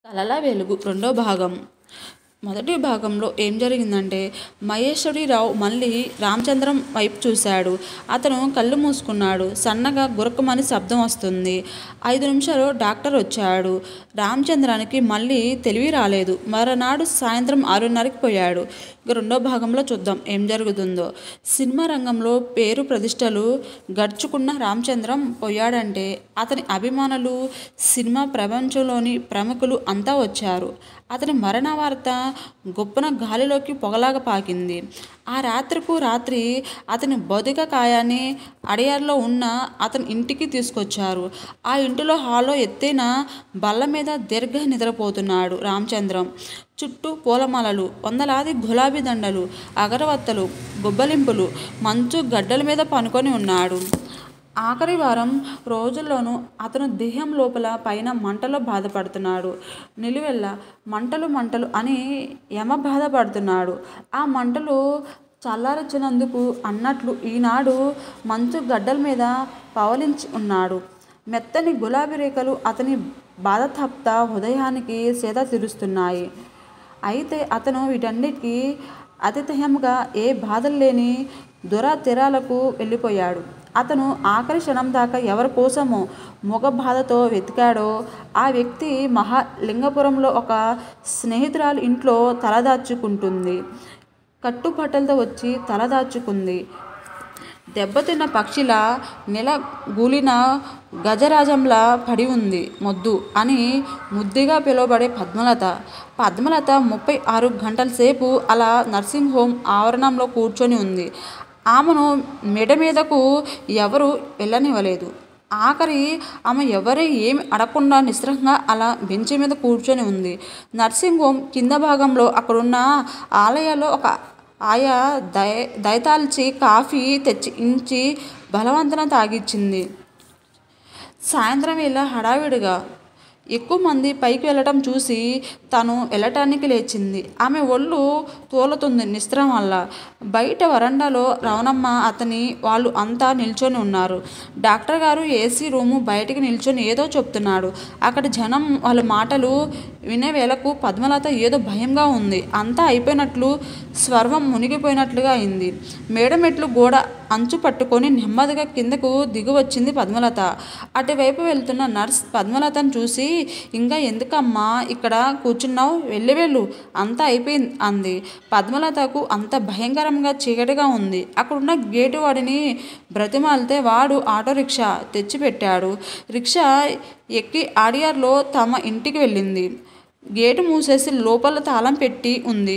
కలల వెలుగు రెండో భాగం మొదటి భాగంలో ఏం జరిగిందంటే మహేశ్వరిరావు మళ్ళీ రామచంద్రం వైపు చూశాడు అతను కళ్ళు మూసుకున్నాడు సన్నగా గురకమని శబ్దం వస్తుంది ఐదు నిమిషాలు డాక్టర్ వచ్చాడు రామచంద్రానికి మళ్ళీ తెలివి రాలేదు మరునాడు సాయంత్రం ఆరున్నరకి పోయాడు ఇక రెండో భాగంలో చూద్దాం ఏం జరుగుతుందో సినిమా రంగంలో పేరు ప్రతిష్టలు గడుచుకున్న రామచంద్రం పోయాడంటే అతని అభిమానులు సినిమా ప్రపంచంలోని ప్రముఖులు అంతా వచ్చారు అతని మరణ వార్త గొప్పన గాలిలోకి పొగలాగా పాకింది ఆ రాత్రికి రాత్రి అతని భౌతిక కాయాన్ని అడయార్లో ఉన్న అతని ఇంటికి తీసుకొచ్చారు ఆ ఇంటిలో హాల్లో ఎత్తైన బల్ల మీద దీర్ఘ నిద్రపోతున్నాడు రామచంద్రం చుట్టూ పూలమాలలు వందలాది గులాబీ దండలు అగరవత్తలు గుబ్బలింపులు మంచు గడ్డల మీద పనుకొని ఉన్నాడు ఆఖరి వారం రోజుల్లోనూ అతను దేహం లోపల పైన మంటలో బాధపడుతున్నాడు నిలువెల్ల మంటలు మంటలు అని యమ బాధపడుతున్నాడు ఆ మంటలు చల్లారచినందుకు అన్నట్లు ఈనాడు మంచు గడ్డల మీద పవలించి ఉన్నాడు మెత్తని గులాబీ రేఖలు అతని బాధతప్త హృదయానికి సేద తీరుస్తున్నాయి అయితే అతను వీటన్నిటికీ అతిథయంగా ఏ బాధలు లేని దురతీరాలకు వెళ్ళిపోయాడు అతను ఆఖరి క్షణం దాకా ఎవరి కోసమో మొగ బాధతో వెతికాడో ఆ వ్యక్తి మహాలింగపురంలో ఒక స్నేహితురాలు ఇంట్లో తలదాచుకుంటుంది కట్టుబట్టలతో వచ్చి తలదాచుకుంది దెబ్బతిన్న పక్షిలా నెల గూలిన గజరాజంలా పడి ఉంది మొద్దు అని ముద్దుగా పిలువబడే పద్మలత పద్మలత ముప్పై ఆరు గంటల సేపు అలా నర్సింగ్ హోమ్ ఆవరణంలో కూర్చొని ఉంది ఆమెను మెడ మీదకు ఎవరు వెళ్ళనివ్వలేదు ఆఖరి ఆమె ఎవరే ఏమి అడగకుండా నిస్త్రంగా అలా బెంచి మీద కూర్చొని ఉంది నర్సింగ్ హోమ్ కింద భాగంలో అక్కడున్న ఆలయాల్లో ఒక ఆయా దయ దయతాల్చి కాఫీ తెచ్చి ఇంచి బలవంతన తాగిచ్చింది సాయంత్రం వేళ హడావిడిగా ఎక్కువ మంది పైకి వెళ్ళటం చూసి తను వెళ్ళటానికి లేచింది ఆమె ఒళ్ళు తోలుతుంది నిస్త్రం వల్ల బయట వరండాలో రవణమ్మ అతని వాళ్ళు అంతా నిల్చొని ఉన్నారు డాక్టర్ గారు ఏసీ రూము బయటికి నిల్చొని ఏదో చెప్తున్నాడు అక్కడ జనం వాళ్ళ మాటలు వినే వేళకు పద్మలత ఏదో భయంగా ఉంది అంతా అయిపోయినట్లు స్వర్వం మునిగిపోయినట్లుగా అయింది మేడమెట్లు గోడ అంచు పట్టుకొని నెమ్మదిగా కిందకు దిగి వచ్చింది పద్మలత అటువైపు వెళ్తున్న నర్స్ పద్మలతను చూసి ఇంకా ఎందుకమ్మా ఇక్కడ కూర్చున్నావు వెళ్ళి వెళ్ళు అంతా అయిపోయింది అంది పద్మలతకు అంత భయంకరంగా చీకటిగా ఉంది అక్కడున్న గేటు వాడిని బ్రతిమాలితే వాడు ఆటో రిక్షా తెచ్చిపెట్టాడు రిక్షా ఎక్కి ఆడియార్లో తమ ఇంటికి వెళ్ళింది గేటు మూసేసి లోపల తాళం పెట్టి ఉంది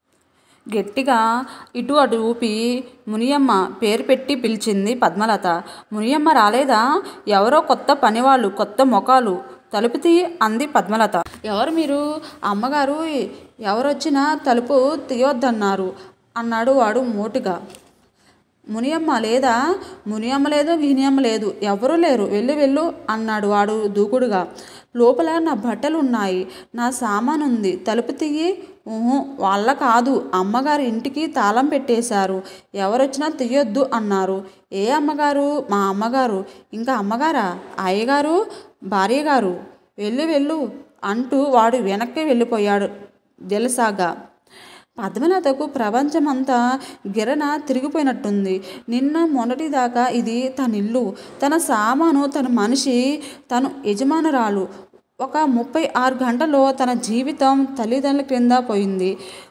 గట్టిగా ఇటు అటు ఊపి మునియమ్మ పేరు పెట్టి పిలిచింది పద్మలత మునియమ్మ రాలేదా ఎవరో కొత్త పనివాళ్ళు కొత్త మొఖాలు తలుపు తీ అంది పద్మలత ఎవరు మీరు అమ్మగారు ఎవరొచ్చినా తలుపు తీయొద్దన్నారు అన్నాడు వాడు మోటుగా మునియమ్మ లేదా మునియమ్మ లేదు గినియమ్మ లేదు ఎవరూ లేరు వెళ్ళు వెళ్ళు అన్నాడు వాడు దూకుడుగా లోపల నా బట్టలు ఉన్నాయి నా సామాను ఉంది తలుపు తీయి ఊహు వాళ్ళ కాదు అమ్మగారి ఇంటికి తాళం పెట్టేశారు ఎవరొచ్చినా తీయొద్దు అన్నారు ఏ అమ్మగారు మా అమ్మగారు ఇంకా అమ్మగారా అయ్యగారు భార్య గారు వెళ్ళు వెళ్ళు అంటూ వాడు వెనక్కి వెళ్ళిపోయాడు జలసాగా పద్మలతకు ప్రపంచమంతా గిరన తిరిగిపోయినట్టుంది నిన్న మొన్నటిదాకా ఇది తన ఇల్లు తన సామాను తన మనిషి తను యజమానురాలు ఒక ముప్పై ఆరు గంటల్లో తన జీవితం తల్లిదండ్రుల క్రింద పోయింది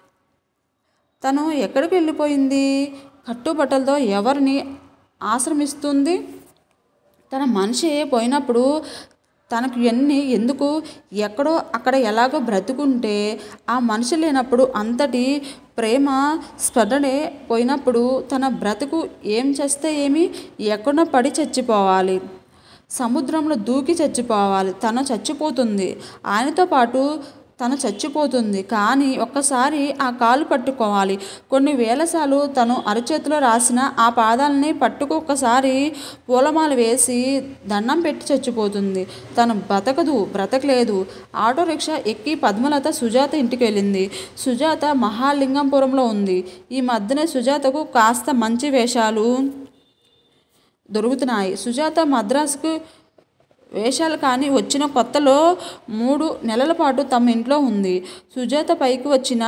తను ఎక్కడికి వెళ్ళిపోయింది కట్టుబట్టలతో ఎవరిని ఆశ్రమిస్తుంది తన మనిషి పోయినప్పుడు తనకు ఎన్ని ఎందుకు ఎక్కడో అక్కడ ఎలాగో బ్రతుకుంటే ఆ మనిషి లేనప్పుడు అంతటి ప్రేమ స్పర్ధనే పోయినప్పుడు తన బ్రతుకు ఏం చేస్తే ఏమి ఎక్కడో పడి చచ్చిపోవాలి సముద్రంలో దూకి చచ్చిపోవాలి తను చచ్చిపోతుంది ఆయనతో పాటు తను చచ్చిపోతుంది కానీ ఒక్కసారి ఆ కాలు పట్టుకోవాలి కొన్ని వేలసార్లు తను అరచేతిలో రాసిన ఆ పాదాలని పట్టుకు ఒక్కసారి పూలమాల వేసి దండం పెట్టి చచ్చిపోతుంది తను బ్రతకదు బ్రతకలేదు ఆటో రిక్షా ఎక్కి పద్మలత సుజాత ఇంటికి వెళ్ళింది సుజాత మహాలింగంపురంలో ఉంది ఈ మధ్యనే సుజాతకు కాస్త మంచి వేషాలు దొరుకుతున్నాయి సుజాత మద్రాసుకు వేషాలు కానీ వచ్చిన కొత్తలో మూడు నెలల పాటు తమ ఇంట్లో ఉంది సుజాత పైకి వచ్చిన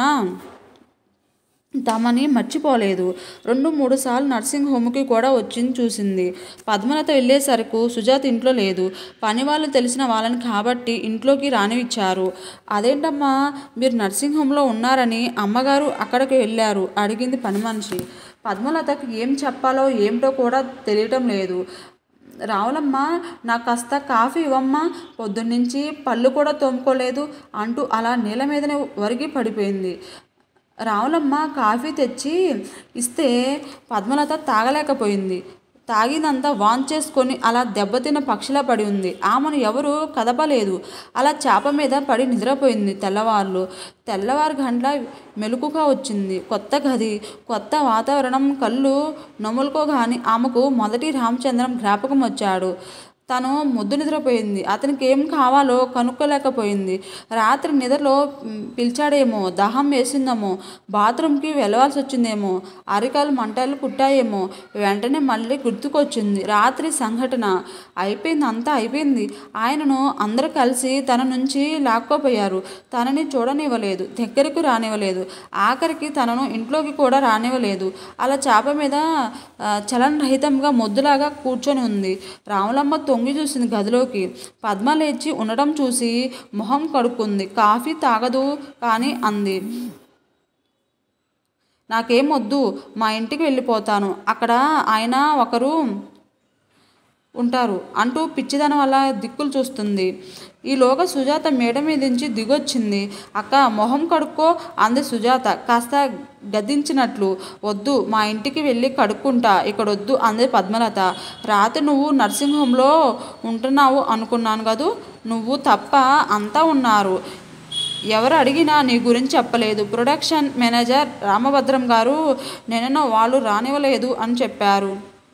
తమని మర్చిపోలేదు రెండు మూడు సార్లు నర్సింగ్ హోమ్కి కూడా వచ్చింది చూసింది పద్మలత వెళ్ళేసరికి సుజాత ఇంట్లో లేదు పని వాళ్ళు తెలిసిన వాళ్ళని కాబట్టి ఇంట్లోకి రానివిచ్చారు అదేంటమ్మా మీరు నర్సింగ్ హోమ్లో ఉన్నారని అమ్మగారు అక్కడికి వెళ్ళారు అడిగింది పని మనిషి పద్మలతకి ఏం చెప్పాలో ఏమిటో కూడా తెలియటం లేదు రావులమ్మ నాకు కాస్త కాఫీ ఇవ్వమ్మా పొద్దున్నుంచి పళ్ళు కూడా తోముకోలేదు అంటూ అలా నేల మీదనే ఒరిగి పడిపోయింది రావులమ్మ కాఫీ తెచ్చి ఇస్తే పద్మలత తాగలేకపోయింది తాగినంతా వాన్ చేసుకొని అలా దెబ్బతిన్న పక్షిలా పడి ఉంది ఆమెను ఎవరు కదపలేదు అలా చేప మీద పడి నిద్రపోయింది తెల్లవార్లు తెల్లవారు గంటల మెలకుగా వచ్చింది కొత్త గది కొత్త వాతావరణం కళ్ళు నములుకోగాని ఆమెకు మొదటి రామచంద్రం జ్ఞాపకం వచ్చాడు తను ముద్దు నిద్రపోయింది అతనికి ఏం కావాలో కనుక్కోలేకపోయింది రాత్రి నిద్రలో మ్, పిలిచాడేమో దాహం వేసిందేమో బాత్రూమ్కి వెళ్ళవలసి వచ్చిందేమో అరికాలు మంటలు పుట్టాయేమో వెంటనే మళ్ళీ గుర్తుకొచ్చింది రాత్రి సంఘటన అయిపోయింది అంతా అయిపోయింది ఆయనను అందరూ కలిసి తన నుంచి లాక్కోపోయారు తనని చూడనివ్వలేదు దగ్గరకు రానివ్వలేదు ఆఖరికి తనను ఇంట్లోకి కూడా రానివ్వలేదు అలా చేప మీద ఆ, చలనరహితంగా మొద్దులాగా కూర్చొని ఉంది రాములమ్మ తొంగి చూసింది గదిలోకి పద్మ లేచి ఉండడం చూసి మొహం కడుక్కుంది కాఫీ తాగదు కానీ అంది నాకేం వద్దు మా ఇంటికి వెళ్ళిపోతాను అక్కడ ఆయన ఒకరు ఉంటారు అంటూ పిచ్చిదనం వల్ల దిక్కులు చూస్తుంది ఈలోగా సుజాత మేడ మీద నుంచి దిగొచ్చింది అక్క మొహం కడుక్కో అంది సుజాత కాస్త గద్దించినట్లు వద్దు మా ఇంటికి వెళ్ళి కడుక్కుంటా ఇక్కడ వద్దు అంది పద్మలత రాత్రి నువ్వు నర్సింగ్ హోమ్లో ఉంటున్నావు అనుకున్నాను కదూ నువ్వు తప్ప అంతా ఉన్నారు ఎవరు అడిగినా నీ గురించి చెప్పలేదు ప్రొడక్షన్ మేనేజర్ రామభద్రం గారు నేను వాళ్ళు రానివ్వలేదు అని చెప్పారు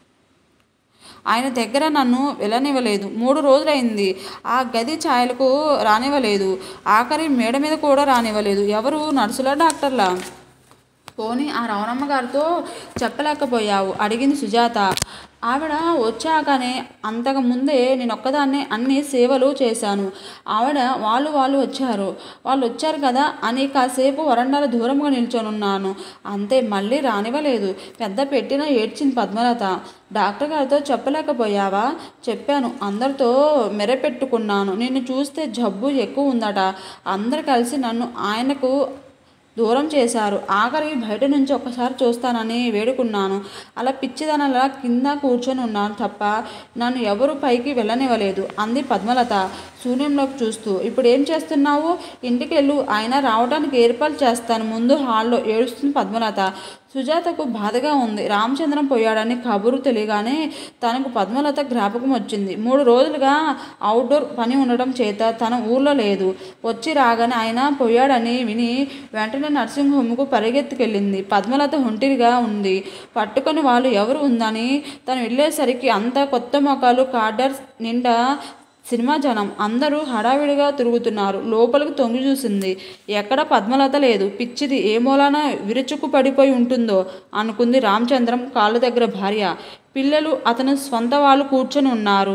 ఆయన దగ్గర నన్ను వెళ్ళనివ్వలేదు మూడు రోజులైంది ఆ గది ఛాయలకు రానివ్వలేదు ఆఖరి మేడ మీద కూడా రానివ్వలేదు ఎవరు నర్సులా డాక్టర్లా పోనీ ఆ రవణమ్మ గారితో చెప్పలేకపోయావు అడిగింది సుజాత ఆవిడ వచ్చాకనే అంతకు ముందే నేను ఒక్కదాన్నే అన్ని సేవలు చేశాను ఆవిడ వాళ్ళు వాళ్ళు వచ్చారు వాళ్ళు వచ్చారు కదా అని కాసేపు వరండాల దూరంగా నిల్చొని ఉన్నాను అంతే మళ్ళీ రానివ్వలేదు పెద్ద పెట్టిన ఏడ్చింది పద్మలత డాక్టర్ గారితో చెప్పలేకపోయావా చెప్పాను అందరితో మెరపెట్టుకున్నాను నిన్ను చూస్తే జబ్బు ఎక్కువ ఉందట అందరు కలిసి నన్ను ఆయనకు దూరం చేశారు ఆఖరికి బయట నుంచి ఒక్కసారి చూస్తానని వేడుకున్నాను అలా పిచ్చిదనలా కింద కూర్చొని ఉన్నాను తప్ప నన్ను ఎవరు పైకి వెళ్ళనివ్వలేదు అంది పద్మలత శూన్యంలోకి చూస్తూ ఇప్పుడు ఏం చేస్తున్నావు ఇంటికి వెళ్ళు ఆయన రావడానికి ఏర్పాటు చేస్తాను ముందు హాల్లో ఏడుస్తుంది పద్మలత సుజాతకు బాధగా ఉంది రామచంద్రం పోయాడని కబురు తెలియగానే తనకు పద్మలత జ్ఞాపకం వచ్చింది మూడు రోజులుగా అవుట్డోర్ పని ఉండడం చేత తన ఊర్లో లేదు వచ్చి రాగానే ఆయన పోయాడని విని వెంటనే నర్సింగ్ హోమ్కు పరిగెత్తుకెళ్ళింది పద్మలత ఒంటిగా ఉంది పట్టుకొని వాళ్ళు ఎవరు ఉందని తను వెళ్ళేసరికి అంతా కొత్త మొక్కలు కార్డర్స్ నిండా సినిమా జనం అందరూ హడావిడిగా తిరుగుతున్నారు లోపలికి తొంగి చూసింది ఎక్కడ పద్మలత లేదు పిచ్చిది ఏ మూలాన విరుచుకు పడిపోయి ఉంటుందో అనుకుంది రామచంద్రం కాళ్ళ దగ్గర భార్య పిల్లలు అతని స్వంత వాళ్ళు కూర్చొని ఉన్నారు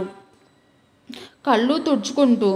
కళ్ళు తుడుచుకుంటూ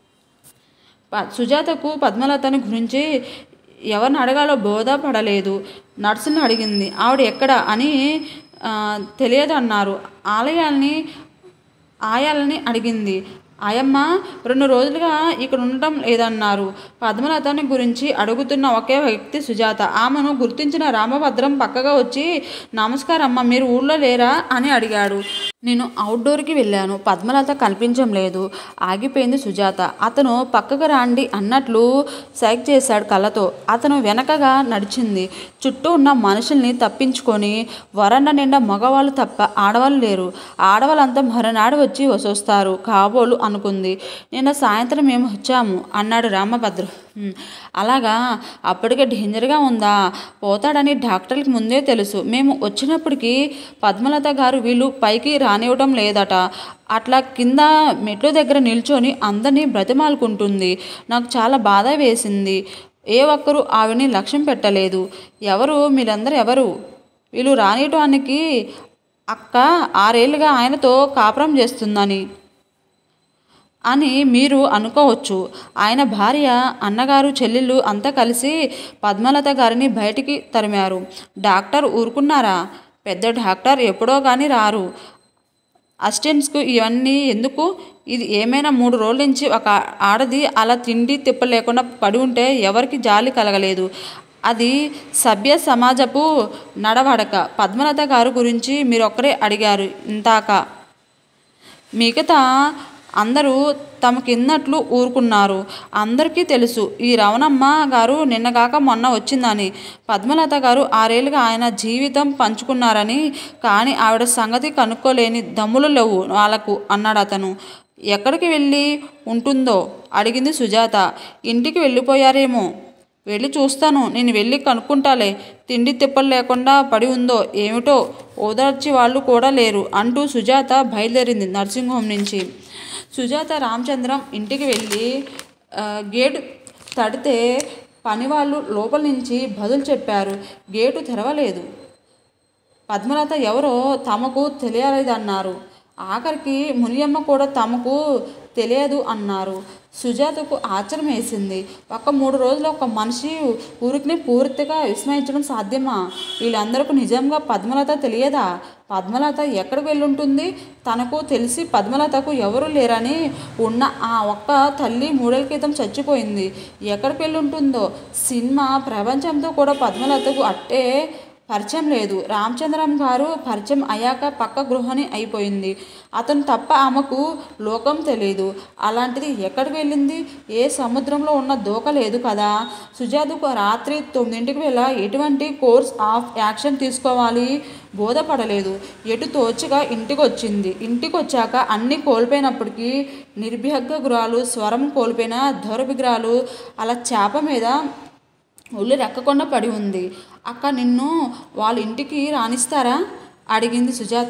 ప- సుజాతకు పద్మలతని గురించి ఎవరిని అడగాలో బోధ పడలేదు నర్సుని అడిగింది ఆవిడ ఎక్కడ అని ఆ, తెలియదు అన్నారు ఆలయాల్ని ఆయాలని అడిగింది ఆయమ్మ రెండు రోజులుగా ఇక్కడ ఉండటం లేదన్నారు పద్మలతని గురించి అడుగుతున్న ఒకే వ్యక్తి సుజాత ఆమెను గుర్తించిన రామభద్రం పక్కగా వచ్చి నమస్కారం అమ్మ మీరు ఊళ్ళో లేరా అని అడిగాడు నేను అవుట్డోర్కి వెళ్ళాను పద్మలత కనిపించం లేదు ఆగిపోయింది సుజాత అతను పక్కకు రాండి అన్నట్లు సైక్ చేశాడు కళ్ళతో అతను వెనకగా నడిచింది చుట్టూ ఉన్న మనుషుల్ని తప్పించుకొని వరండా నిండా మగవాళ్ళు తప్ప ఆడవాళ్ళు లేరు ఆడవాళ్ళంతా మరునాడు వచ్చి వసొస్తారు కాబోలు అనుకుంది నిన్న సాయంత్రం మేము వచ్చాము అన్నాడు రామభద్ర "ఉమ్, అలాగా అప్పటికే డేంజర్గా ఉందా పోతాడని డాక్టర్లకు ముందే తెలుసు మేము వచ్చినప్పటికీ పద్మలత గారు వీళ్ళు పైకి రానివ్వడం లేదట అట్లా కింద మెట్ల దగ్గర నిల్చొని అందరినీ బ్రతిమాలుకుంటుంది నాకు చాలా బాధ వేసింది ఏ ఒక్కరూ ఆవిడని లక్ష్యం పెట్టలేదు ఎవరు మీరందరూ ఎవరు వీళ్ళు రానియటానికి అక్క ఆరేళ్లుగా ఆయనతో కాపురం చేస్తుందని అని మీరు అనుకోవచ్చు ఆయన భార్య అన్నగారు చెల్లెళ్ళు అంతా కలిసి పద్మలత గారిని బయటికి తరిమారు డాక్టర్ ఊరుకున్నారా పెద్ద డాక్టర్ ఎప్పుడో కానీ రారు అసిస్టెంట్స్కు ఇవన్నీ ఎందుకు ఇది ఏమైనా మూడు రోజుల నుంచి ఒక ఆడది అలా తిండి తిప్ప లేకుండా పడి ఉంటే ఎవరికి జాలి కలగలేదు అది సభ్య సమాజపు నడవడక పద్మలత గారు గురించి మీరు ఒక్కరే అడిగారు ఇంతాక మిగతా అందరూ తమకిన్నట్లు ఊరుకున్నారు అందరికీ తెలుసు ఈ రవణమ్మ గారు నిన్నగాక మొన్న వచ్చిందని పద్మలత గారు ఆరేళ్ళుగా ఆయన జీవితం పంచుకున్నారని కానీ ఆవిడ సంగతి కనుక్కోలేని దమ్ములు లేవు వాళ్ళకు అన్నాడు అతను ఎక్కడికి వెళ్ళి ఉంటుందో అడిగింది సుజాత ఇంటికి వెళ్ళిపోయారేమో వెళ్ళి చూస్తాను నేను వెళ్ళి కనుక్కుంటాలే తిండి తిప్పలు లేకుండా పడి ఉందో ఏమిటో ఓదార్చి వాళ్ళు కూడా లేరు అంటూ సుజాత బయలుదేరింది నర్సింగ్ హోమ్ నుంచి సుజాత రామచంద్రం ఇంటికి వెళ్ళి ఆ, గేటు తడితే పనివాళ్ళు లోపల నుంచి బదులు చెప్పారు గేటు తెరవలేదు పద్మలత ఎవరో తమకు తెలియలేదన్నారు ఆఖరికి మునియమ్మ కూడా తమకు తెలియదు అన్నారు సుజాతకు ఆశ్చర్యం వేసింది ఒక మూడు రోజులు ఒక మనిషి ఊరికి పూర్తిగా విస్మయించడం సాధ్యమా వీళ్ళందరికీ నిజంగా పద్మలత తెలియదా పద్మలత ఎక్కడికి వెళ్ళుంటుంది తనకు తెలిసి పద్మలతకు ఎవరు లేరని ఉన్న ఆ ఒక్క తల్లి మూడేళ్ల క్రితం చచ్చిపోయింది ఎక్కడికి వెళ్ళుంటుందో సినిమా ప్రపంచంతో కూడా పద్మలతకు అట్టే పరిచయం లేదు రామచంద్రం గారు పరిచయం అయ్యాక పక్క గృహిణి అయిపోయింది అతను తప్ప ఆమెకు లోకం తెలియదు అలాంటిది ఎక్కడికి వెళ్ళింది ఏ సముద్రంలో ఉన్న దోక లేదు కదా సుజాతకు రాత్రి తొమ్మిదింటికి వేళ ఎటువంటి కోర్స్ ఆఫ్ యాక్షన్ తీసుకోవాలి బోధపడలేదు ఎటు తోచగా ఇంటికి వచ్చింది ఇంటికి వచ్చాక అన్నీ కోల్పోయినప్పటికీ నిర్భ్యగ్గ గురాలు స్వరం కోల్పోయిన ధర విగ్రహాలు అలా చేప మీద ఒళ్ళు రెక్కకుండా పడి ఉంది అక్క నిన్ను వాళ్ళ ఇంటికి రానిస్తారా అడిగింది సుజాత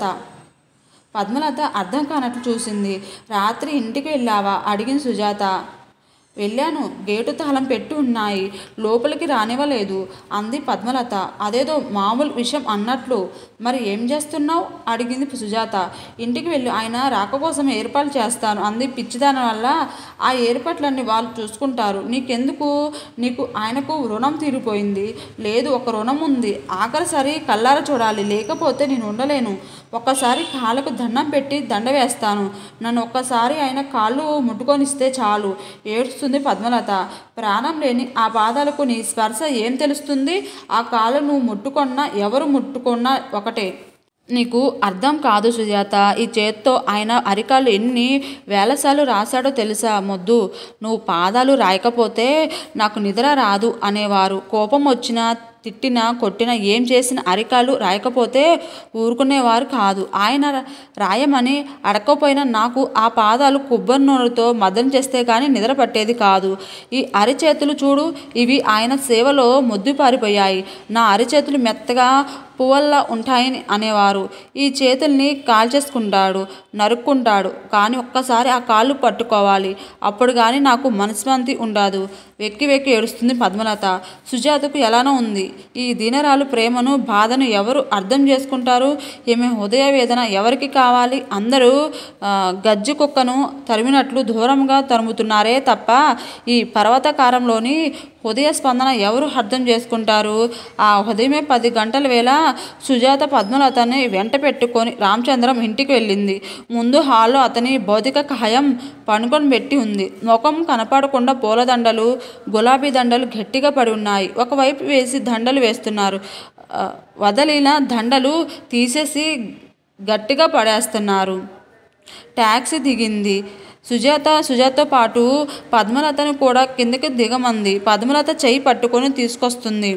పద్మలత అర్థం కానట్లు చూసింది రాత్రి ఇంటికి వెళ్ళావా అడిగింది సుజాత వెళ్ళాను గేటు తాళం పెట్టి ఉన్నాయి లోపలికి రానివ్వలేదు అంది పద్మలత అదేదో మామూలు విషయం అన్నట్లు మరి ఏం చేస్తున్నావు అడిగింది సుజాత ఇంటికి వెళ్ళి ఆయన రాక కోసం ఏర్పాట్లు చేస్తాను అంది పిచ్చిదాని వల్ల ఆ ఏర్పాట్లన్నీ వాళ్ళు చూసుకుంటారు నీకెందుకు నీకు ఆయనకు రుణం తీరిపోయింది లేదు ఒక రుణం ఉంది ఆఖరిసారి కల్లార చూడాలి లేకపోతే నేను ఉండలేను ఒక్కసారి కాళ్ళకు దండం పెట్టి దండ వేస్తాను నన్ను ఒక్కసారి ఆయన కాళ్ళు ముట్టుకొనిస్తే చాలు ఏడుస్తుంది పద్మలత ప్రాణం లేని ఆ పాదాలకు నీ స్పర్శ ఏం తెలుస్తుంది ఆ కాళ్ళు నువ్వు ముట్టుకున్నా ఎవరు ముట్టుకున్నా ఒకటే నీకు అర్థం కాదు సుజాత ఈ చేత్తో ఆయన అరికాళ్ళు ఎన్ని వేలసార్లు రాశాడో తెలుసా మొద్దు నువ్వు పాదాలు రాయకపోతే నాకు నిద్ర రాదు అనేవారు కోపం వచ్చినా తిట్టినా కొట్టినా ఏం చేసిన అరికాళ్ళు రాయకపోతే ఊరుకునేవారు కాదు ఆయన రా- రాయమని అడగకపోయినా నాకు ఆ పాదాలు కొబ్బరి నూనెతో మదన చేస్తే కానీ నిద్ర పట్టేది కాదు ఈ అరిచేతులు చూడు ఇవి ఆయన సేవలో మొద్దుపారిపోయాయి నా అరిచేతులు మెత్తగా పువ్వల్లా ఉంటాయని అనేవారు ఈ చేతుల్ని కాల్చేసుకుంటాడు నరుక్కుంటాడు కానీ ఒక్కసారి ఆ కాళ్ళు పట్టుకోవాలి అప్పుడు కానీ నాకు మనశ్శాంతి ఉండదు వెక్కి వెక్కి ఏడుస్తుంది పద్మలత సుజాతకు ఎలానో ఉంది ఈ దీనరాలు ప్రేమను బాధను ఎవరు అర్థం చేసుకుంటారు ఈమె హృదయ వేదన ఎవరికి కావాలి అందరూ ఆ, గజ్జి కుక్కను తరిమినట్లు దూరంగా తరుముతున్నారే తప్ప ఈ పర్వతకారంలోని హృదయ స్పందన ఎవరు అర్థం చేసుకుంటారు ఆ ఉదయమే పది గంటల వేళ సుజాత పద్మలతని వెంట పెట్టుకొని రామచంద్రం ఇంటికి వెళ్ళింది ముందు హాల్లో అతని భౌతిక కాయం పనుకొని పెట్టి ఉంది ముఖం కనపడకుండా పూలదండలు గులాబీ దండలు గట్టిగా పడి ఉన్నాయి ఒకవైపు వేసి దండలు వేస్తున్నారు ఆ, వదిలిన దండలు తీసేసి గట్టిగా పడేస్తున్నారు ట్యాక్సీ దిగింది సుజాత సుజాతతో పాటు పద్మలతను కూడా కిందకి దిగమంది పద్మలత చెయ్యి పట్టుకొని తీసుకొస్తుంది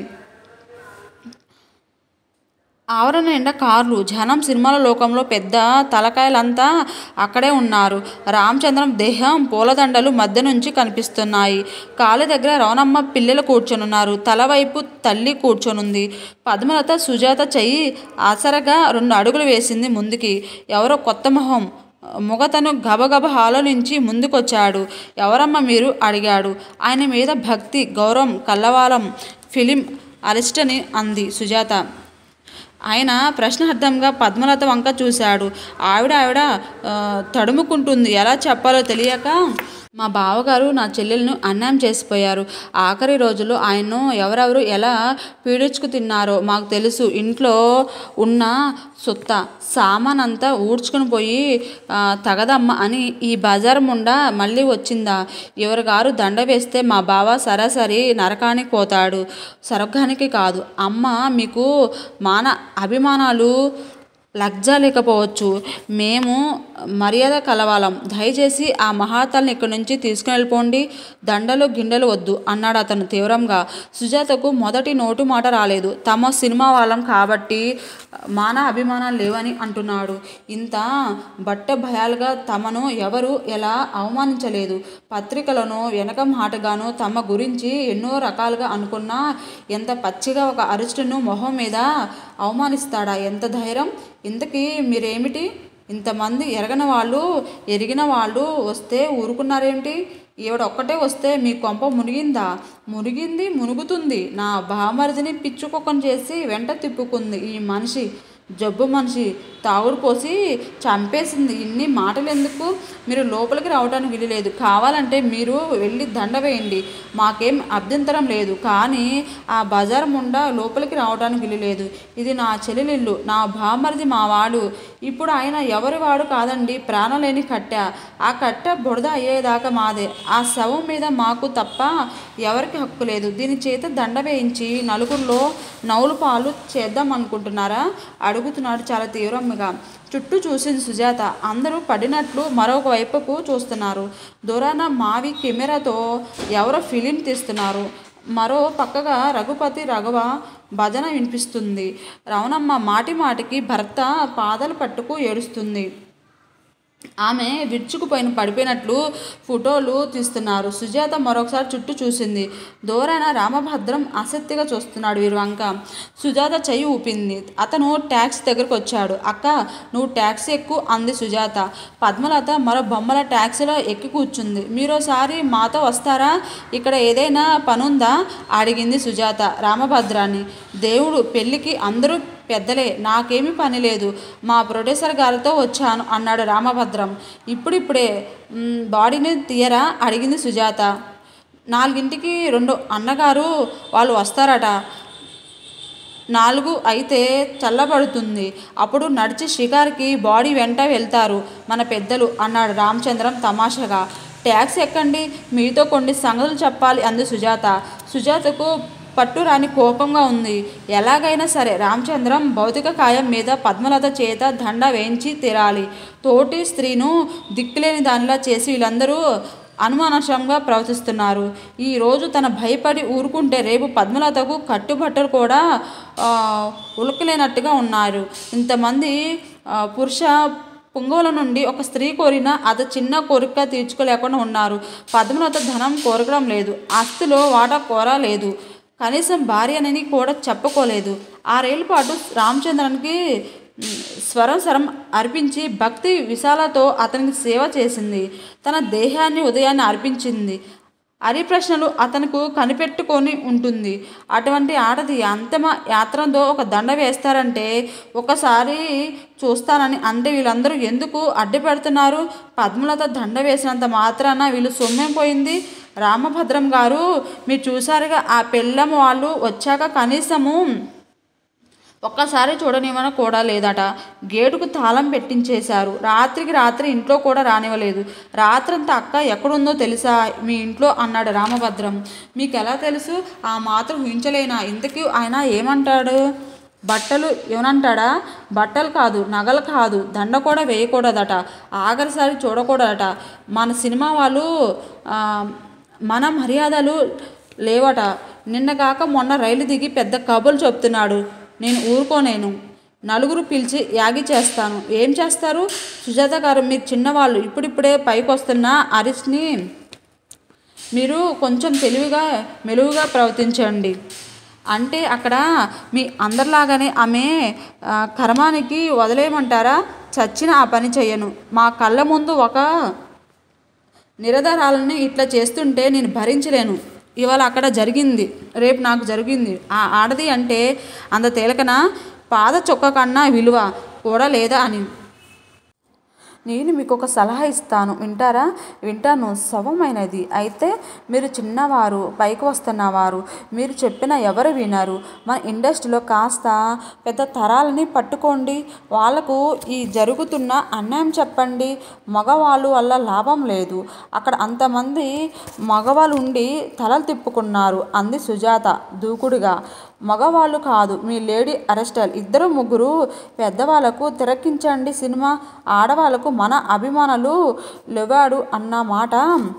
ఆవరణ నిండా కార్లు జనం సినిమాల లోకంలో పెద్ద తలకాయలంతా అక్కడే ఉన్నారు రామచంద్రం దేహం పూలదండలు మధ్య నుంచి కనిపిస్తున్నాయి కాళ్ళ దగ్గర రవణమ్మ పిల్లలు కూర్చొనున్నారు తల వైపు తల్లి కూర్చొనుంది పద్మలత సుజాత చెయ్యి ఆసరగా రెండు అడుగులు వేసింది ముందుకి ఎవరో కొత్త మొహం మొగతను గబగబ హాలో నుంచి ముందుకొచ్చాడు ఎవరమ్మ మీరు అడిగాడు ఆయన మీద భక్తి గౌరవం కల్లవాలం ఫిలిం అరిస్టని అంది సుజాత ఆయన ప్రశ్నార్థంగా పద్మలత వంక చూశాడు ఆవిడ ఆవిడ ఆ, తడుముకుంటుంది ఎలా చెప్పాలో తెలియక మా బావగారు నా చెల్లెలను అన్యాయం చేసిపోయారు ఆఖరి రోజుల్లో ఆయన్ను ఎవరెవరు ఎలా పీడించుకు తిన్నారో మాకు తెలుసు ఇంట్లో ఉన్న సొత్త సామాన్ అంతా ఊడ్చుకుని పోయి ఆ, తగదమ్మ అని ఈ బజార్ ముండా మళ్ళీ వచ్చిందా ఎవరి గారు దండ వేస్తే మా బావ సరాసరి నరకానికి పోతాడు సరకానికి కాదు అమ్మ మీకు మాన అభిమానాలు లజ్జ లేకపోవచ్చు మేము మర్యాద కలవాలం దయచేసి ఆ మహాతల్ని ఇక్కడి నుంచి తీసుకుని వెళ్ళిపోండి దండలు గిండెలు వద్దు అన్నాడు అతను తీవ్రంగా సుజాతకు మొదటి నోటు మాట రాలేదు తమ సినిమా వాళ్ళం కాబట్టి మాన అభిమానాలు లేవని అంటున్నాడు ఇంత బట్ట భయాలుగా తమను ఎవరు ఎలా అవమానించలేదు పత్రికలను వెనక మాటగాను తమ గురించి ఎన్నో రకాలుగా అనుకున్నా ఎంత పచ్చిగా ఒక అరిస్టును మొహం మీద అవమానిస్తాడా ఎంత ధైర్యం ఇంతకీ మీరేమిటి ఇంతమంది ఎరగని వాళ్ళు ఎరిగిన వాళ్ళు వస్తే ఊరుకున్నారేంటి ఈవిడ ఒక్కటే వస్తే మీ కొంప మునిగిందా మునిగింది మునుగుతుంది నా బామరిదిని పిచ్చుకొక్కని చేసి వెంట తిప్పుకుంది ఈ మనిషి జబ్బు మనిషి తాగుడు పోసి చంపేసింది ఇన్ని మాటలు ఎందుకు మీరు లోపలికి రావడానికి వీలులేదు కావాలంటే మీరు వెళ్ళి దండ వేయండి మాకేం అభ్యంతరం లేదు కానీ ఆ బజార్ ముండా లోపలికి రావడానికి వీలులేదు ఇది నా చెల్లెలిల్లు నా బామరిది మా వాడు ఇప్పుడు ఆయన ఎవరి వాడు కాదండి ప్రాణం లేని కట్ట ఆ కట్ట బురద అయ్యేదాకా మాదే ఆ శవం మీద మాకు తప్ప ఎవరికి హక్కు లేదు దీని చేత దండ వేయించి నలుగురిలో నవ్వులు పాలు చేద్దాం అనుకుంటున్నారా అడుగుతున్నాడు చాలా తీవ్రంగా చుట్టూ చూసింది సుజాత అందరూ పడినట్లు మరొక వైపుకు చూస్తున్నారు దూరాన మావి కెమెరాతో ఎవరో ఫిలిం తీస్తున్నారు మరో పక్కగా రఘుపతి రఘవ భజన వినిపిస్తుంది రవణమ్మ మాటి మాటికి భర్త పాదాలు పట్టుకు ఏడుస్తుంది ఆమె విరుచుకుపోయిన పడిపోయినట్లు ఫోటోలు తీస్తున్నారు సుజాత మరొకసారి చుట్టూ చూసింది దూరాన రామభద్రం ఆసక్తిగా చూస్తున్నాడు వీరి వంక సుజాత చెయ్యి ఊపింది అతను ట్యాక్సీ దగ్గరకు వచ్చాడు అక్క నువ్వు ట్యాక్సీ ఎక్కు అంది సుజాత పద్మలత మరో బొమ్మల ట్యాక్సీలో ఎక్కి కూర్చుంది మీరోసారి మాతో వస్తారా ఇక్కడ ఏదైనా పనుందా అడిగింది సుజాత రామభద్రాన్ని దేవుడు పెళ్ళికి అందరూ పెద్దలే నాకేమీ పని లేదు మా ప్రొడ్యూసర్ గారితో వచ్చాను అన్నాడు రామభద్రం ఇప్పుడిప్పుడే మ్, బాడీని తీయరా అడిగింది సుజాత నాలుగింటికి రెండు అన్నగారు వాళ్ళు వస్తారట నాలుగు అయితే చల్లబడుతుంది అప్పుడు నడిచి షికార్కి బాడీ వెంట వెళ్తారు మన పెద్దలు అన్నాడు రామచంద్రం తమాషగా ట్యాక్సీ ఎక్కండి మీతో కొన్ని సంగతులు చెప్పాలి అంది సుజాత సుజాతకు పట్టురాని కోపంగా ఉంది ఎలాగైనా సరే రామచంద్రం భౌతిక కాయం మీద పద్మలత చేత దండ వేయించి తీరాలి తోటి స్త్రీను దిక్కులేని దానిలా చేసి వీళ్ళందరూ అనుమానశంగా ప్రవర్తిస్తున్నారు ఈ రోజు తన భయపడి ఊరుకుంటే రేపు పద్మలతకు కట్టుబట్టలు కూడా ఆ, ఉలకలేనట్టుగా ఉన్నారు ఇంతమంది ఆ, పురుష పుంగవుల నుండి ఒక స్త్రీ కోరిన అత చిన్న కోరిక తీర్చుకోలేకుండా ఉన్నారు పద్మలత ధనం కోరకడం లేదు ఆస్తిలో వాటా కోరలేదు కనీసం భార్యనని కూడా చెప్పుకోలేదు ఆరేళ్ళ పాటు రామచంద్రన్కి మ్, స్వరం స్వరం అర్పించి భక్తి విశాలతో అతనికి సేవ చేసింది తన దేహాన్ని ఉదయాన్ని అర్పించింది అరి ప్రశ్నలు అతనుకు కనిపెట్టుకొని ఉంటుంది అటువంటి ఆడది అంతిమ యాత్రతో ఒక దండ వేస్తారంటే ఒకసారి చూస్తానని అంటే వీళ్ళందరూ ఎందుకు అడ్డు పెడుతున్నారు పద్మలత దండ వేసినంత మాత్రాన వీళ్ళు సొమ్మేం పోయింది రామభద్రం గారు మీరు చూసారుగా ఆ పెళ్ళం వాళ్ళు వచ్చాక కనీసము ఒక్కసారి చూడనివ్వన కూడా లేదట గేటుకు తాళం పెట్టించేశారు రాత్రికి రాత్రి ఇంట్లో కూడా రానివ్వలేదు రాత్రంతా అక్క ఎక్కడుందో తెలుసా మీ ఇంట్లో అన్నాడు రామభద్రం మీకు ఎలా తెలుసు ఆ మాత్రం ఊహించలేనా ఇంతకీ ఆయన ఏమంటాడు బట్టలు ఏమనంటాడా బట్టలు కాదు నగలు కాదు దండ కూడా వేయకూడదట ఆఖరిసారి చూడకూడదట మన సినిమా వాళ్ళు ఆ, మన మర్యాదలు లేవట నిన్న కాక మొన్న రైలు దిగి పెద్ద కబుర్లు చెప్తున్నాడు నేను ఊరుకోనేను నలుగురు పిలిచి యాగి చేస్తాను ఏం చేస్తారు సుజాత గారు మీరు చిన్నవాళ్ళు ఇప్పుడిప్పుడే పైకి వస్తున్న అరిస్ని మీరు కొంచెం తెలివిగా మెలుగుగా ప్రవర్తించండి అంటే అక్కడ మీ అందరిలాగానే ఆమె ఆ, కర్మానికి వదిలేయమంటారా చచ్చిన ఆ పని చెయ్యను మా కళ్ళ ముందు ఒక నిరధారాలని ఇట్లా చేస్తుంటే నేను భరించలేను ఇవాళ అక్కడ జరిగింది రేపు నాకు జరిగింది ఆ ఆడది అంటే అంత తేలికన పాద చొక్క కన్నా విలువ కూడా లేదా అని నేను మీకు ఒక సలహా ఇస్తాను వింటారా వింటాను శవమైనది అయితే మీరు చిన్నవారు పైకి వస్తున్నవారు మీరు చెప్పిన ఎవరు వినరు మన ఇండస్ట్రీలో కాస్త పెద్ద తరాలని పట్టుకోండి వాళ్ళకు ఈ జరుగుతున్న అన్యాయం చెప్పండి మగవాళ్ళు వల్ల లాభం లేదు అక్కడ అంతమంది మగవాళ్ళు ఉండి తలలు తిప్పుకున్నారు అంది సుజాత దూకుడుగా మగవాళ్ళు కాదు మీ లేడీ అరెస్టల్ ఇద్దరు ముగ్గురు పెద్దవాళ్ళకు తిరక్కించండి సినిమా ఆడవాళ్ళకు మన అభిమానులు లెవాడు అన్న మాట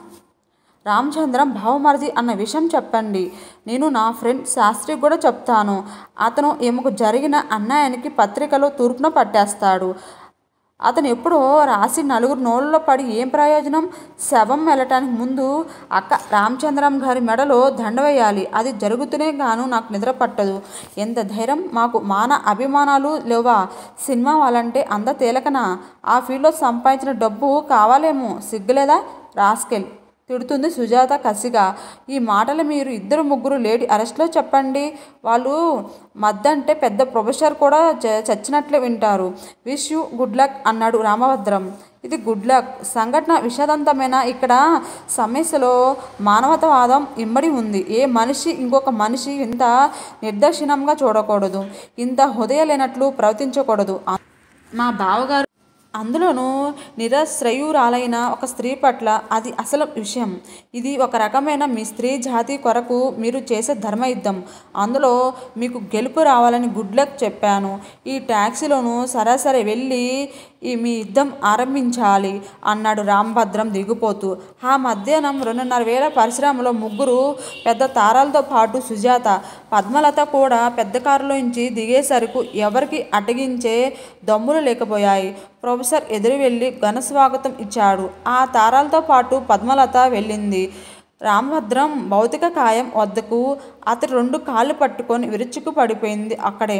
రామచంద్రం భావమరిది అన్న విషయం చెప్పండి నేను నా ఫ్రెండ్ శాస్త్రి కూడా చెప్తాను అతను ఈమెకు జరిగిన అన్యాయానికి పత్రికలో తూర్పున పట్టేస్తాడు అతను ఎప్పుడో రాసి నలుగురు నోళ్ళలో పడి ఏం ప్రయోజనం శవం వెళ్ళటానికి ముందు అక్క రామచంద్రం గారి మెడలో దండ వేయాలి అది జరుగుతూనే గాను నాకు నిద్ర పట్టదు ఎంత ధైర్యం మాకు మాన అభిమానాలు లేవా సినిమా వాళ్ళంటే అంత తేలకనా ఆ ఫీల్డ్లో సంపాదించిన డబ్బు కావాలేమో సిగ్గులేదా రాస్కెల్ తిడుతుంది సుజాత కసిగా ఈ మాటలు మీరు ఇద్దరు ముగ్గురు లేడీ అరెస్ట్లో చెప్పండి వాళ్ళు మద్దంటే పెద్ద ప్రొఫెసర్ కూడా చ- చచ్చినట్లే వింటారు విష్ యూ గుడ్ లక్ అన్నాడు రామభద్రం ఇది గుడ్ లక్ సంఘటన విషాదంతమైన ఇక్కడ సమస్యలో మానవతావాదం ఇమ్మడి ఉంది ఏ మనిషి ఇంకొక మనిషి ఇంత నిర్దక్షిణంగా చూడకూడదు ఇంత హృదయ లేనట్లు ప్రవర్తించకూడదు మా బావగారు అందులోనూ నిరశ్రయురాలైన ఒక స్త్రీ పట్ల అది అసలు విషయం ఇది ఒక రకమైన మీ స్త్రీ జాతి కొరకు మీరు చేసే ధర్మయుద్ధం అందులో మీకు గెలుపు రావాలని గుడ్ లక్ చెప్పాను ఈ ట్యాక్సీలోను సరాసరి వెళ్ళి ఈ మీ యుద్ధం ఆరంభించాలి అన్నాడు రామభద్రం దిగిపోతూ ఆ మధ్యాహ్నం రెండున్నర వేల పరిశ్రమలో ముగ్గురు పెద్ద తారాలతో పాటు సుజాత పద్మలత కూడా పెద్ద కారులోంచి దిగేసరికి ఎవరికి అటగించే దమ్ములు లేకపోయాయి ప్రొఫెసర్ ఎదురు వెళ్ళి ఘన స్వాగతం ఇచ్చాడు ఆ తారాలతో పాటు పద్మలత వెళ్ళింది రామభద్రం భౌతిక కాయం వద్దకు అతడు రెండు కాళ్ళు పట్టుకొని విరుచుకు పడిపోయింది అక్కడే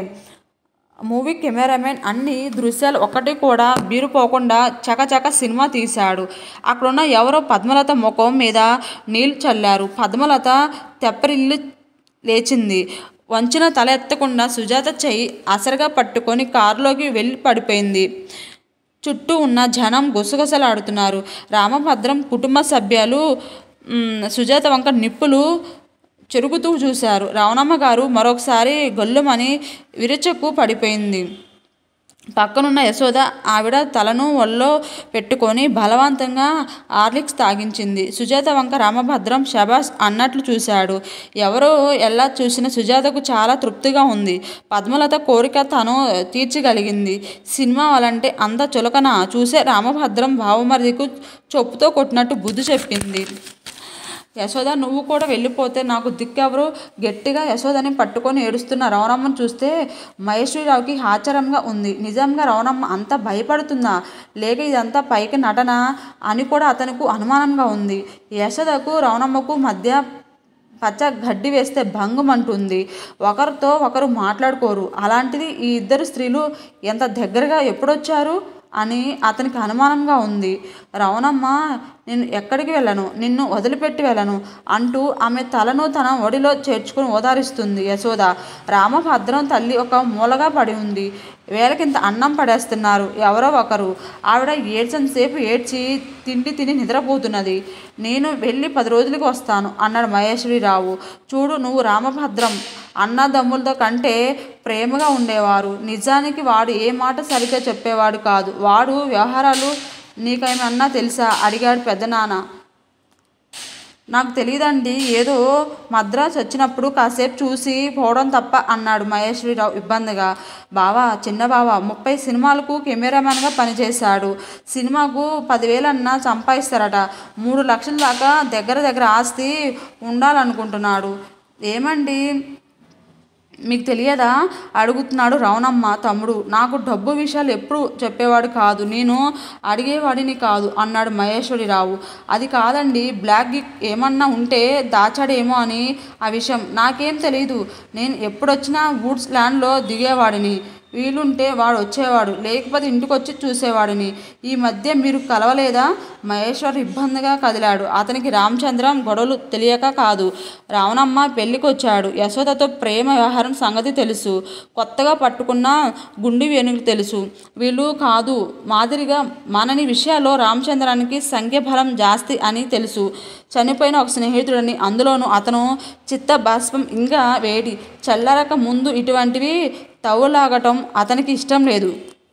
మూవీ కెమెరామెన్ అన్ని దృశ్యాలు ఒక్కటి కూడా బీరుపోకుండా చకచక సినిమా తీశాడు అక్కడున్న ఎవరో పద్మలత ముఖం మీద నీళ్లు చల్లారు పద్మలత తెప్పరిల్లు లేచింది వంచిన తల ఎత్తకుండా సుజాత చెయ్యి అసరగా పట్టుకొని కారులోకి వెళ్ళి పడిపోయింది చుట్టూ ఉన్న జనం గుసగుసలాడుతున్నారు రామభద్రం కుటుంబ సభ్యులు మ్, సుజాత వంక నిప్పులు చెరుగుతూ చూశారు రావణమ్మ గారు మరొకసారి గొల్లుమని విరచకు పడిపోయింది పక్కనున్న యశోద ఆవిడ తలను ఒళ్ళో పెట్టుకొని బలవంతంగా ఆర్లిక్స్ తాగించింది సుజాత వంక రామభద్రం శబాస్ అన్నట్లు చూశాడు ఎవరో ఎలా చూసిన సుజాతకు చాలా తృప్తిగా ఉంది పద్మలత కోరిక తను తీర్చగలిగింది సినిమా వాళ్ళంటే అంత చులకన చూసే రామభద్రం భావమరిదికు చొప్పుతో కొట్టినట్టు బుద్ధి చెప్పింది యశోద నువ్వు కూడా వెళ్ళిపోతే నాకు దిక్కెవరు గట్టిగా యశోదని పట్టుకొని ఏడుస్తున్న రవణమ్మను చూస్తే మహేశ్వరరావుకి ఆశ్చర్యంగా ఉంది నిజంగా రవణమ్మ అంత భయపడుతుందా లేక ఇదంతా పైకి నటన అని కూడా అతనికి అనుమానంగా ఉంది యశోదకు రవణమ్మకు మధ్య పచ్చ గడ్డి వేస్తే భంగమంటుంది ఒకరితో ఒకరు మాట్లాడుకోరు అలాంటిది ఈ ఇద్దరు స్త్రీలు ఎంత దగ్గరగా ఎప్పుడొచ్చారు అని అతనికి అనుమానంగా ఉంది రవణమ్మ నేను ఎక్కడికి వెళ్ళను నిన్ను వదిలిపెట్టి వెళ్ళను అంటూ ఆమె తలను తన ఒడిలో చేర్చుకుని ఓదారిస్తుంది యశోద రామభద్రం తల్లి ఒక మూలగా పడి ఉంది వేలకింత అన్నం పడేస్తున్నారు ఎవరో ఒకరు ఆవిడ ఏడ్చంతసేపు ఏడ్చి తిండి తిని నిద్రపోతున్నది నేను వెళ్ళి పది రోజులకి వస్తాను అన్నాడు మహేశ్వరిరావు చూడు నువ్వు రామభద్రం అన్నదమ్ములతో కంటే ప్రేమగా ఉండేవారు నిజానికి వాడు ఏ మాట సరిగ్గా చెప్పేవాడు కాదు వాడు వ్యవహారాలు నీకేమన్నా తెలుసా అడిగాడు పెద్దనాన్న నాకు తెలియదండి ఏదో మద్రాసు వచ్చినప్పుడు కాసేపు చూసి పోవడం తప్ప అన్నాడు మహేశ్వరిరావు ఇబ్బందిగా బావా చిన్న బావ ముప్పై సినిమాలకు కెమెరామెన్గా పనిచేశాడు సినిమాకు పదివేలన్నా సంపాదిస్తారట మూడు లక్షల దాకా దగ్గర దగ్గర ఆస్తి ఉండాలనుకుంటున్నాడు ఏమండి మీకు తెలియదా అడుగుతున్నాడు రవణమ్మ తమ్ముడు నాకు డబ్బు విషయాలు ఎప్పుడు చెప్పేవాడు కాదు నేను అడిగేవాడిని కాదు అన్నాడు మహేశ్వరిరావు అది కాదండి బ్లాక్ గిక్ ఏమన్నా ఉంటే దాచాడేమో అని ఆ విషయం నాకేం తెలియదు నేను ఎప్పుడొచ్చినా వూడ్స్ ల్యాండ్లో దిగేవాడిని వీలుంటే వాడు వచ్చేవాడు లేకపోతే ఇంటికి వచ్చి చూసేవాడిని ఈ మధ్య మీరు కలవలేదా మహేశ్వర్ ఇబ్బందిగా కదిలాడు అతనికి రామచంద్రం గొడవలు తెలియక కాదు రావణమ్మ పెళ్లికి వచ్చాడు యశోదతో ప్రేమ వ్యవహారం సంగతి తెలుసు కొత్తగా పట్టుకున్న గుండి వెనుక తెలుసు వీళ్ళు కాదు మాదిరిగా మనని విషయాల్లో రామచంద్రానికి సంఖ్యబలం జాస్తి అని తెలుసు చనిపోయిన ఒక స్నేహితుడని అందులోనూ అతను చిత్త బాష్పం ఇంకా వేడి చల్లరక ముందు ఇటువంటివి తవ్వులాగటం అతనికి ఇష్టం లేదు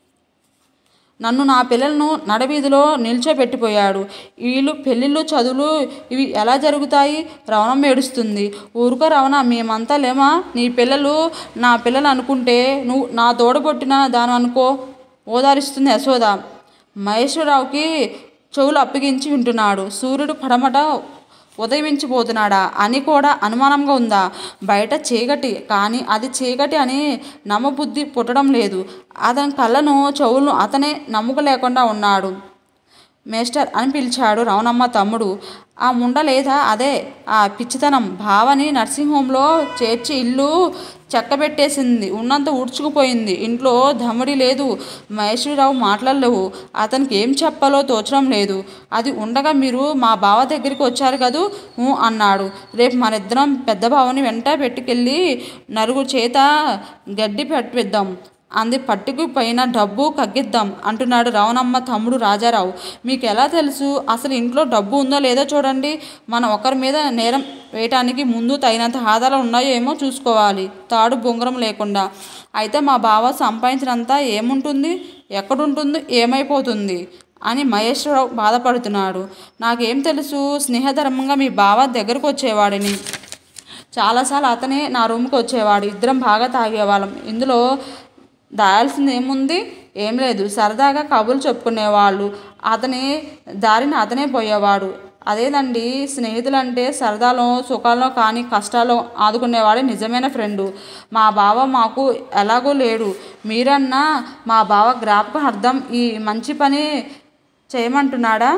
నన్ను నా పిల్లలను నడవీధిలో నిల్చోబెట్టిపోయాడు వీళ్ళు పెళ్ళిళ్ళు చదువులు ఇవి ఎలా జరుగుతాయి రవణమ్మ ఏడుస్తుంది ఊరుకో రవణ మేమంతా లేమా నీ పిల్లలు నా పిల్లలు అనుకుంటే నువ్వు నా తోడగొట్టిన దాని అనుకో ఓదారిస్తుంది యశోద మహేశ్వరరావుకి చెవులు అప్పగించి వింటున్నాడు సూర్యుడు పడమట ఉదయించిపోతున్నాడా అని కూడా అనుమానంగా ఉందా బయట చీకటి కానీ అది చీకటి అని నమ్మబుద్ధి పుట్టడం లేదు అతని కళ్ళను చెవులను అతనే నమ్ముకోలేకుండా ఉన్నాడు మేస్టర్ అని పిలిచాడు రవణమ్మ తమ్ముడు ఆ ముండ లేదా అదే ఆ పిచ్చితనం భావని నర్సింగ్ హోంలో చేర్చి ఇల్లు చెక్కబెట్టేసింది ఉన్నంత ఊడ్చుకుపోయింది ఇంట్లో దమ్ముడి లేదు మహేశ్వరరావు మాట్లాడలేవు అతనికి ఏం చెప్పాలో తోచడం లేదు అది ఉండగా మీరు మా బావ దగ్గరికి వచ్చారు కదూ ఊ అన్నాడు రేపు మనిద్దరం పెద్ద బావని వెంట పెట్టుకెళ్ళి నలుగురు చేత గడ్డి పెట్టిద్దాం అంది పట్టుకు పైన డబ్బు కగ్గిద్దాం అంటున్నాడు రావణమ్మ తమ్ముడు రాజారావు మీకు ఎలా తెలుసు అసలు ఇంట్లో డబ్బు ఉందో లేదో చూడండి మనం ఒకరి మీద నేరం వేయటానికి ముందు తగినంత ఆధారాలు ఉన్నాయో ఏమో చూసుకోవాలి తాడు బొంగరం లేకుండా అయితే మా బావ సంపాదించినంత ఏముంటుంది ఎక్కడుంటుంది ఏమైపోతుంది అని మహేశ్వరరావు బాధపడుతున్నాడు నాకేం తెలుసు స్నేహధర్మంగా మీ బావ దగ్గరకు వచ్చేవాడిని చాలాసార్లు అతనే నా రూమ్కి వచ్చేవాడు ఇద్దరం బాగా తాగేవాళ్ళం ఇందులో దాయాల్సింది ఏముంది ఏం లేదు సరదాగా కబుర్లు చెప్పుకునేవాళ్ళు అతని దారిని అతనే పోయేవాడు అదేనండి స్నేహితులంటే సరదాలో సుఖాల్లో కానీ కష్టాల్లో ఆదుకునేవాడే నిజమైన ఫ్రెండు మా బావ మాకు ఎలాగో లేడు మీరన్నా మా బావ జ్ఞాపకం అర్థం ఈ మంచి పని చేయమంటున్నాడా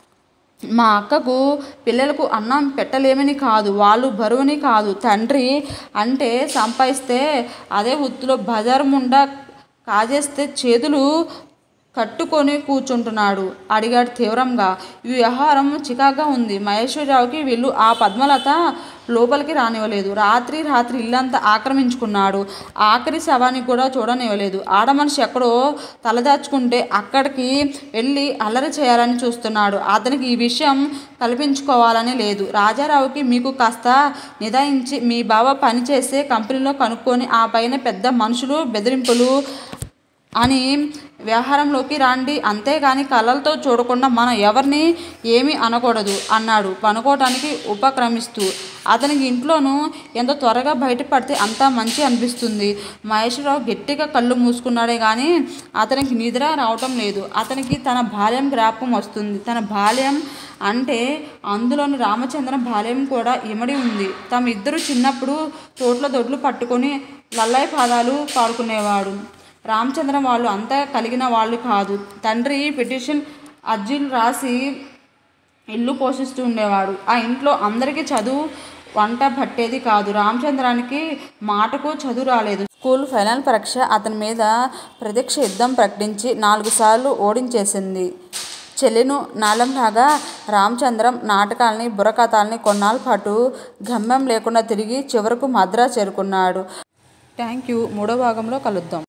మా అక్కకు పిల్లలకు అన్నం పెట్టలేమని కాదు వాళ్ళు బరువుని కాదు తండ్రి అంటే సంపాదిస్తే అదే వృత్తిలో బజారు ముండా కాజేస్తే చేతులు కట్టుకొని కూర్చుంటున్నాడు అడిగాడు తీవ్రంగా ఈ వ్యవహారం చికాగా ఉంది మహేశ్వరరావుకి వీళ్ళు ఆ పద్మలత లోపలికి రానివ్వలేదు రాత్రి రాత్రి ఇల్లంతా ఆక్రమించుకున్నాడు ఆఖరి శవాన్ని కూడా చూడనివ్వలేదు ఆడ మనిషి ఎక్కడో తలదాచుకుంటే అక్కడికి వెళ్ళి అల్లరి చేయాలని చూస్తున్నాడు అతనికి ఈ విషయం కల్పించుకోవాలని లేదు రాజారావుకి మీకు కాస్త నిదాయించి మీ బావ పనిచేసే కంపెనీలో కనుక్కొని ఆ పైన పెద్ద మనుషులు బెదిరింపులు అని వ్యవహారంలోకి రాండి అంతేగాని కళ్ళతో చూడకుండా మనం ఎవరిని ఏమీ అనకూడదు అన్నాడు పనుకోవటానికి ఉపక్రమిస్తూ అతనికి ఇంట్లోనూ ఎంత త్వరగా బయటపడితే అంత మంచి అనిపిస్తుంది మహేశ్వరరావు గట్టిగా కళ్ళు మూసుకున్నాడే కానీ అతనికి నిద్ర రావటం లేదు అతనికి తన బాల్యం జ్ఞాపకం వస్తుంది తన బాల్యం అంటే అందులోని రామచంద్రం బాల్యం కూడా ఇమడి ఉంది తమ ఇద్దరు చిన్నప్పుడు తోట్ల దొడ్లు పట్టుకొని లల్లాయి పాదాలు పాడుకునేవాడు రామచంద్రం వాళ్ళు అంతా కలిగిన వాళ్ళు కాదు తండ్రి పిటిషన్ అర్జీలు రాసి ఇల్లు పోషిస్తూ ఉండేవాడు ఆ ఇంట్లో అందరికీ చదువు వంట పట్టేది కాదు రామచంద్రానికి మాటకు చదువు రాలేదు స్కూల్ ఫైనల్ పరీక్ష అతని మీద ప్రత్యక్ష యుద్ధం ప్రకటించి నాలుగు సార్లు ఓడించేసింది చెల్లెను నాలంలాగా రామచంద్రం నాటకాల్ని బుర్రకథల్ని కొన్నాళ్ళ పాటు గమ్యం లేకుండా తిరిగి చివరకు మద్రాసు చేరుకున్నాడు థ్యాంక్ యూ మూడో భాగంలో కలుద్దాం